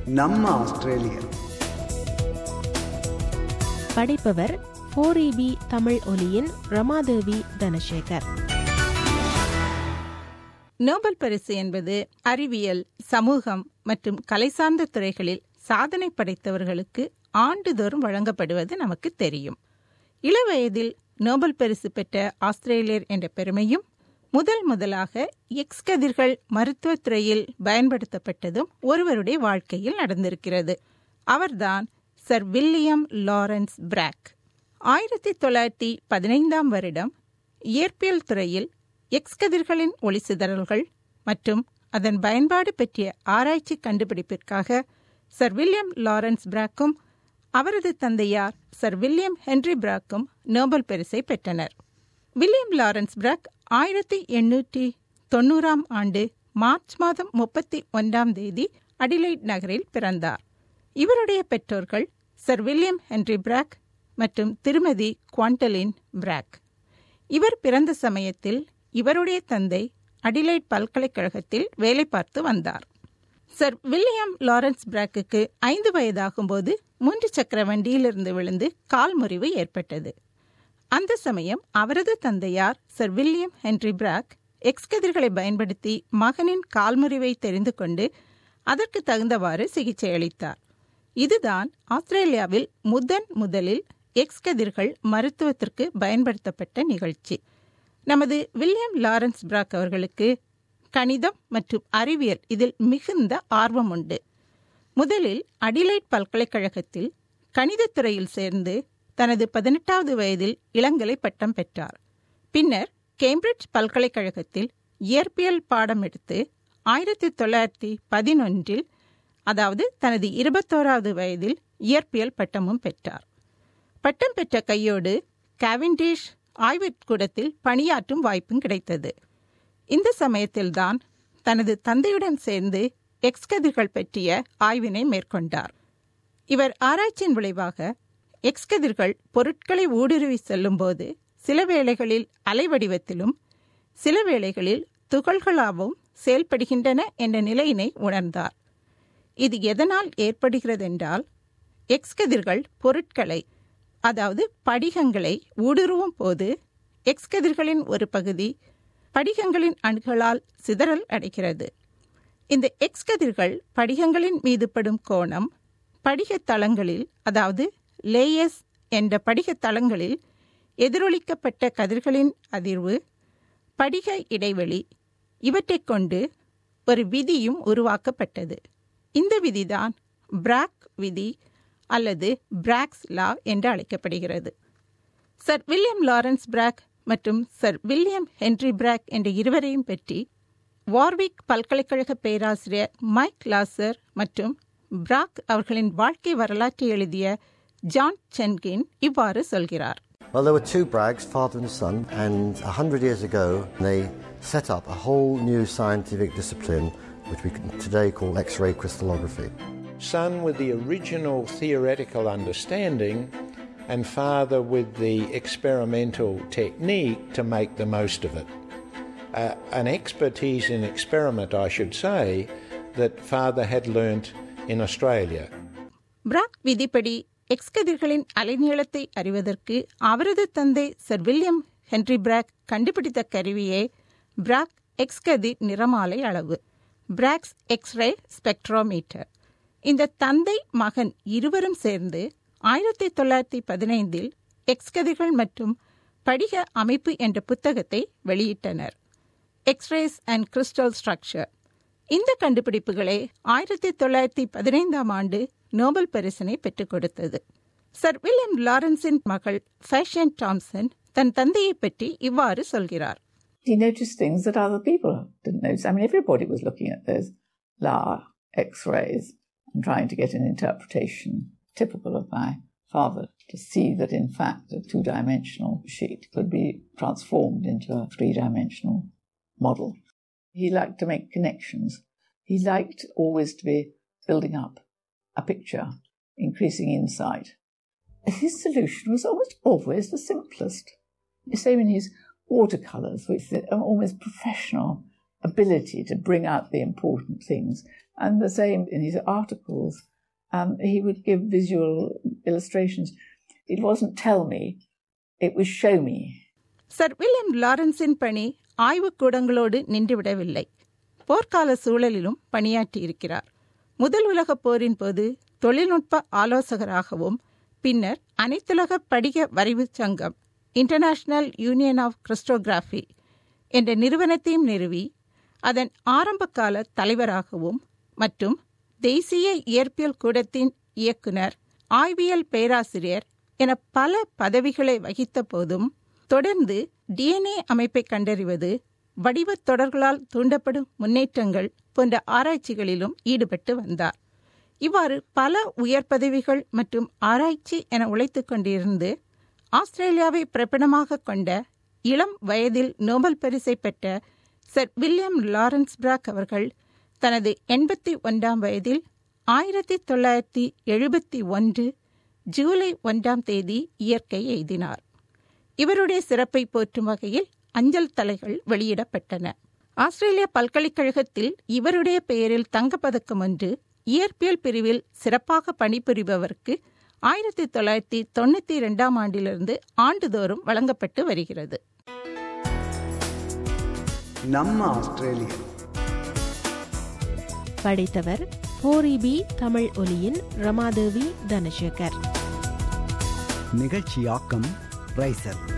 நம்ம ஆஸ்திரேலியா படைப்பவர் four EB Tamil ஒலியின் ரமாதேவி தனசேகர் நோபல் பரிசு என்பது அறிவியல் சமூகம் மற்றும் கலை சார்ந்த துறைகளில் சாதனை படைத்தவர்களுக்கு ஆண்டுதோறும் வழங்கப்படுவது நமக்கு தெரியும் இளவயதில் நோபல் பரிசு பெற்ற ஆஸ்திரேலியர் என்ற பெருமையும் முதல் முதலாக எக்ஸ் கதிர்கள் மருத்துவத் துறையில் பயன்படுத்தப்பட்டதும் ஒருவருடைய வாழ்க்கையில் நடந்திருக்கிறது அவர்தான் சர் வில்லியம் லாரன்ஸ் பிராக் ஆயிரத்தி தொள்ளாயிரத்தி பதினைந்தாம் வருடம் இயற்பியல் துறையில் எக்ஸ் கதிர்களின் ஒளிசிதறல்கள் மற்றும் அதன் பயன்பாடு பற்றிய ஆராய்ச்சி கண்டுபிடிப்பிற்காக சர் வில்லியம் லாரன்ஸ் பிராக்கும் அவரது தந்தையார் சர் வில்லியம் ஹென்றி பிராக்கும் நோபல் பரிசை பெற்றனர் வில்லியம் லாரன்ஸ் பிராக் ஆயிரத்தி எண்ணூற்றி தொண்ணூறாம் ஆண்டு மார்ச் மாதம் முப்பத்தி ஒன்றாம் தேதி அடிலைட் நகரில் பிறந்தார் இவருடைய பெற்றோர்கள் சர் வில்லியம் ஹென்றி பிராக் மற்றும் திருமதி குவாண்டலின் பிராக் இவர் பிறந்த சமயத்தில் இவருடைய தந்தை அடிலைட் பல்கலைக்கழகத்தில் வேலை பார்த்து வந்தார் சர் வில்லியம் லாரன்ஸ் பிராக்குக்கு ஐந்து வயதாகும்போது மூன்று சக்கர வண்டியிலிருந்து விழுந்து கால் முறிவு ஏற்பட்டது அந்த சமயம் அவரது தந்தையார் sir William Henry Bragg X கதிர்களை பயன்படுத்தி மகனின் கால்முறிவை தெரிந்து கொண்டு அதற்கு தகுந்தவாறு சிகிச்சை அளித்தார் இதுதான் ஆஸ்திரேலியாவில் முதன் முதலில் எக்ஸ் கதிர்கள் மருத்துவத்திற்கு பயன்படுத்தப்பட்ட நிகழ்ச்சி நமது வில்லியம் லாரன்ஸ் பிராக் அவர்களுக்கு கணிதம் மற்றும் அறிவியல் இதில் மிகுந்த ஆர்வம் உண்டு முதலில் அடிலைட் பல்கலைக்கழகத்தில் கணிதத்துறையில் சேர்ந்து தனது பதினெட்டாவது வயதில் இளங்கலை பட்டம் பெற்றார் பின்னர் கேம்பிரிட்ஜ் பல்கலைக்கழகத்தில் இயற்பியல் பாடம் எடுத்து ஆயிரத்தி தொள்ளாயிரத்தி பதினொன்றில் அதாவது தனது இருபத்தோராவது வயதில் இயற்பியல் பட்டமும் பெற்றார் பட்டம் பெற்ற கையோடு கேவிண்டிஷ் ஆய்வுக்கூடத்தில் பணியாற்றும் வாய்ப்பும் கிடைத்தது இந்த சமயத்தில்தான் தனது தந்தையுடன் சேர்ந்து எக்ஸ் கதிர்கள் பற்றிய ஆய்வினை மேற்கொண்டார் இவர் ஆராய்ச்சியின் விளைவாக எக்ஸ் கதிர்கள் பொருட்களை ஊடுருவி செல்லும்போது சில வேளைகளில் அலைவடிவத்திலும் சில வேளைகளில் துகள்களாகவும் செயல்படுகின்றன என்ற நிலையினை உணர்ந்தார் இது எதனால் ஏற்படுகிறதென்றால் எக்ஸ் கதிர்கள் பொருட்களை அதாவது படிகங்களை ஊடுருவும் போது எக்ஸ் கதிர்களின் ஒரு பகுதி படிகங்களின் அணுகளால் சிதறல் அடைகிறது இந்த எக்ஸ் கதிர்கள் படிகங்களின் மீது படும் கோணம் படிக தளங்களில் அதாவது லேயர்ஸ் என்ற படிக தளங்களில் எதிரொலிக்கப்பட்ட கதிர்களின் அதிர்வு படிக இடைவெளி இவற்றைக் கொண்டு ஒரு விதியும் உருவாக்கப்பட்டது இந்த விதிதான் பிராக் விதி அல்லது பிராக்ஸ் லா என்று அழைக்கப்படுகிறது சர் வில்லியம் லாரன்ஸ் பிராக் மற்றும் சர் வில்லியம் ஹென்றி பிராக் என்ற இருவரையும் பற்றி வார்விக் பல்கலைக்கழக பேராசிரியர் மைக் லாசர் மற்றும் பிராக் அவர்களின் வாழ்க்கை வரலாற்றை எழுதிய ஜான் சென்கின் இவ்வாறு சொல்கிறார் Well, there were two Braggs, father and son, and a hundred years ago they set up a whole new scientific discipline which we can today call X-ray crystallography. son with the original theoretical understanding and father with the experimental technique to make the most of it. Uh, an expertise in experiment, I should say, that father had learnt in Australia. பிராக் விதிப்படி X கதிர்களின் அலைநீளத்தை அறிவதற்கு அவரது தந்தை sir William Henry பிராக் கண்டுபிடித்த கருவியே பிராக் X கதிர் நிறமாலை அளவு பிராக்ஸ் x ray spectrometer இந்த தந்தை மகன் இருவரும் சேர்ந்து ஆயிரத்தி தொள்ளாயிரத்தி பதினைந்தில் எக்ஸ் கதிர்கள் மற்றும் படிக அமைப்பு என்ற புத்தகத்தை வெளியிட்டனர் எக்ஸ்ரேஸ் அண்ட் கிறிஸ்டல் ஸ்ட்ரக்சர் இந்த கண்டுபிடிப்புகளே ஆயிரத்தி தொள்ளாயிரத்தி பதினைந்தாம் ஆண்டு நோபல் பரிசினை பெற்றுக் கொடுத்தது சர் வில்லியம் லாரன்ஸின் மகள் ஃபேஷன் டாம்சன் தன் தந்தையை பற்றி இவ்வாறு சொல்கிறார் he noticed things that other people didn't notice. I mean, everybody was looking at those Lahr X rays and trying to get an interpretation typical of my father to see that, in fact, a two dimensional sheet could be transformed into a three dimensional model. He liked to make connections. He liked always to be building up a picture, increasing insight. His solution was almost always the simplest. The same in his watercolors, which are almost professional ability to bring out the important things. And the same in his articles. Um, he would give visual illustrations. It wasn't tell me, it was show me. Sir William லாரன்ஸின் பணி ஆய்வுக் கூடங்களோடு நின்றுவிடவில்லை போர்க்கால சூழலிலும் பணியாற்றியிருக்கிறார் முதல் உலகப் போரின் போது தொழில்நுட்ப ஆலோசகராகவும் பின்னர் அனைத்துலக படிக வரைவுச் சங்கம் இன்டர்நேஷனல் யூனியன் ஆஃப் கிறிஸ்டோகிராஃபி என்ற நிறுவனத்தையும் நிறுவி அதன் ஆரம்பகால தலைவராகவும் மற்றும் தேசிய இயற்பியல் கூடத்தின் இயக்குனர் ஆய்வியல் பேராசிரியர் என பல பதவிகளை வகித்த போதும் தொடர்ந்து டிஎன்ஏ அமைப்பை கண்டறிவது வடிவத் தொடர்களால் தூண்டப்படும் முன்னேற்றங்கள் போன்ற ஆராய்ச்சிகளிலும் ஈடுபட்டு வந்தார் இவ்வாறு பல உயர் பதவிகள் மற்றும் ஆராய்ச்சி என உழைத்துக் கொண்டிருந்து ஆஸ்திரேலியாவை பிரபலமாக கொண்ட இளம் வயதில் நோபல் பரிசை பெற்ற சர் வில்லியம் லாரன்ஸ் பிராக் அவர்கள் தனது எண்பத்தி ஒன்றாம் வயதில் ஆயிரத்தி தொள்ளாயிரத்தி எழுபத்தி ஒன்று ஜூலை ஒன்றாம் தேதி இயற்கை எய்தினார் இவருடைய சிறப்பை போற்றும் வகையில் அஞ்சல் தலைகள் வெளியிடப்பட்டன ஆஸ்திரேலிய பல்கலைக்கழகத்தில் இவருடைய பெயரில் தங்கப்பதக்கம் ஒன்று இயற்பியல் பிரிவில் சிறப்பாக பணிபுரிபவருக்கு ஆயிரத்தி தொள்ளாயிரத்தி தொண்ணூத்தி இரண்டாம் ஆண்டிலிருந்து ஆண்டுதோறும் வழங்கப்பட்டு வருகிறது நம்ம ஆஸ்திரேலியா படைத்தவர் போரிபி தமிழ் ஒலியின் ரமாதேவி தனசேகர் நிகழ்ச்சியாக்கம் ரைசர்